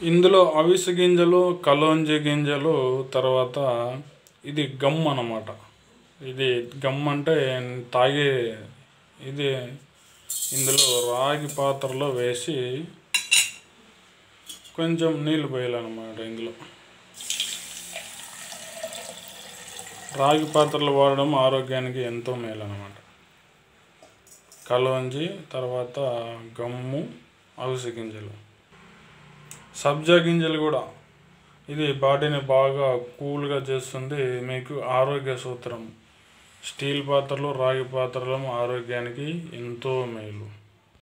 ఇందులో అవిసె గింజలు కలోంజి గింజలు తర్వాత ఇది గమ్ అన్నమాట ఇది గమ్ అంటే తాగే ఇది ఇందులో రాగి పాత్రలో వేసి కొంచెం నీళ్ళు పోయాలన్నమాట ఇందులో రాగి పాత్రలు వాడడం ఆరోగ్యానికి ఎంతో మేలు అన్నమాట కలోంజి తర్వాత గమ్ము అవిసె గింజలు సబ్జా గింజలు కూడా ఇది బాడీని బాగా కూల్గా చేస్తుంది మీకు ఆరోగ్య సూత్రం స్టీల్ పాత్రలు రాగి పాత్రలు ఆరోగ్యానికి ఎంతో మేలు